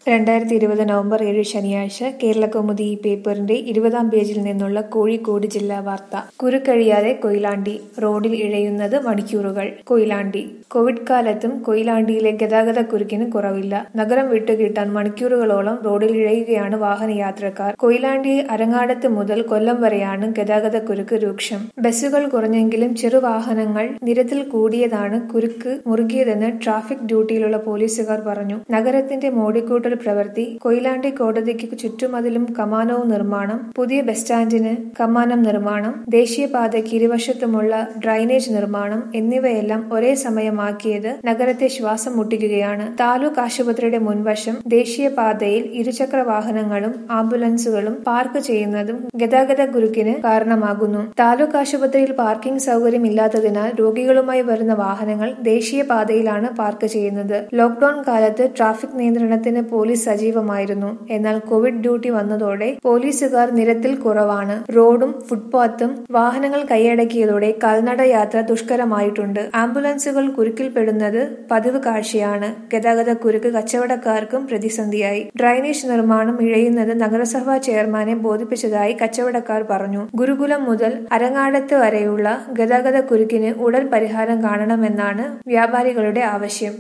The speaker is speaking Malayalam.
രണ്ടായിരത്തി ഇരുപത് നവംബർ ഏഴ് ശനിയാഴ്ച കേരളകൗമുദി ഈ പേപ്പറിന്റെ ഇരുപതാം പേജിൽ നിന്നുള്ള കോഴിക്കോട് ജില്ലാ വാർത്ത കുരുക്കഴിയാതെ കൊയിലാണ്ടി റോഡിൽ ഇഴയുന്നത് മണിക്കൂറുകൾ കൊയിലാണ്ടി കോവിഡ് കാലത്തും കൊയിലാണ്ടിയിലെ ഗതാഗത കുരുക്കിന് കുറവില്ല നഗരം വിട്ടുകിട്ടാൻ മണിക്കൂറുകളോളം റോഡിൽ ഇഴയുകയാണ് വാഹനയാത്രക്കാർ കൊയിലാണ്ടി അരങ്ങാടത്ത് മുതൽ കൊല്ലം വരെയാണ് ഗതാഗത കുരുക്ക് രൂക്ഷം ബസ്സുകൾ കുറഞ്ഞെങ്കിലും ചെറുവാഹനങ്ങൾ നിരത്തിൽ കൂടിയതാണ് കുരുക്ക് മുറുകിയതെന്ന് ട്രാഫിക് ഡ്യൂട്ടിയിലുള്ള പോലീസുകാർ പറഞ്ഞു നഗരത്തിന്റെ മോടിക്കൂട്ടൽ പ്രവൃത്തി കൊയിലാണ്ടി കോടതിക്ക് ചുറ്റുമതിലും കമാനവും നിർമ്മാണം പുതിയ ബസ് സ്റ്റാൻഡിന് കമാനം നിർമ്മാണം ദേശീയപാതയ്ക്ക് ഇരുവശത്തുമുള്ള ഡ്രൈനേജ് നിർമ്മാണം എന്നിവയെല്ലാം ഒരേ സമയമാക്കിയത് നഗരത്തെ ശ്വാസം മുട്ടിക്കുകയാണ് താലൂക്ക് ആശുപത്രിയുടെ മുൻവശം ദേശീയപാതയിൽ ഇരുചക്ര വാഹനങ്ങളും ആംബുലൻസുകളും പാർക്ക് ചെയ്യുന്നതും ഗതാഗത കുരുക്കിന് കാരണമാകുന്നു താലൂക്ക് ആശുപത്രിയിൽ പാർക്കിംഗ് സൗകര്യം ഇല്ലാത്തതിനാൽ രോഗികളുമായി വരുന്ന വാഹനങ്ങൾ ദേശീയപാതയിലാണ് പാർക്ക് ചെയ്യുന്നത് ലോക്ഡൌൺ കാലത്ത് ട്രാഫിക് നിയന്ത്രണത്തിന് പോലീസ് സജീവമായിരുന്നു എന്നാൽ കോവിഡ് ഡ്യൂട്ടി വന്നതോടെ പോലീസുകാർ നിരത്തിൽ കുറവാണ് റോഡും ഫുട്പാത്തും വാഹനങ്ങൾ കൈയടക്കിയതോടെ കാൽനട യാത്ര ദുഷ്കരമായിട്ടുണ്ട് ആംബുലൻസുകൾ കുരുക്കിൽപ്പെടുന്നത് പതിവ് കാഴ്ചയാണ് ഗതാഗത കുരുക്ക് കച്ചവടക്കാർക്കും പ്രതിസന്ധിയായി ഡ്രൈനേജ് നിർമ്മാണം ഇഴയുന്നത് നഗരസഭാ ചെയർമാനെ ബോധിപ്പിച്ചതായി കച്ചവടക്കാർ പറഞ്ഞു ഗുരുകുലം മുതൽ അരങ്ങാടത്ത് വരെയുള്ള ഗതാഗത കുരുക്കിന് ഉടൻ പരിഹാരം കാണണമെന്നാണ് വ്യാപാരികളുടെ ആവശ്യം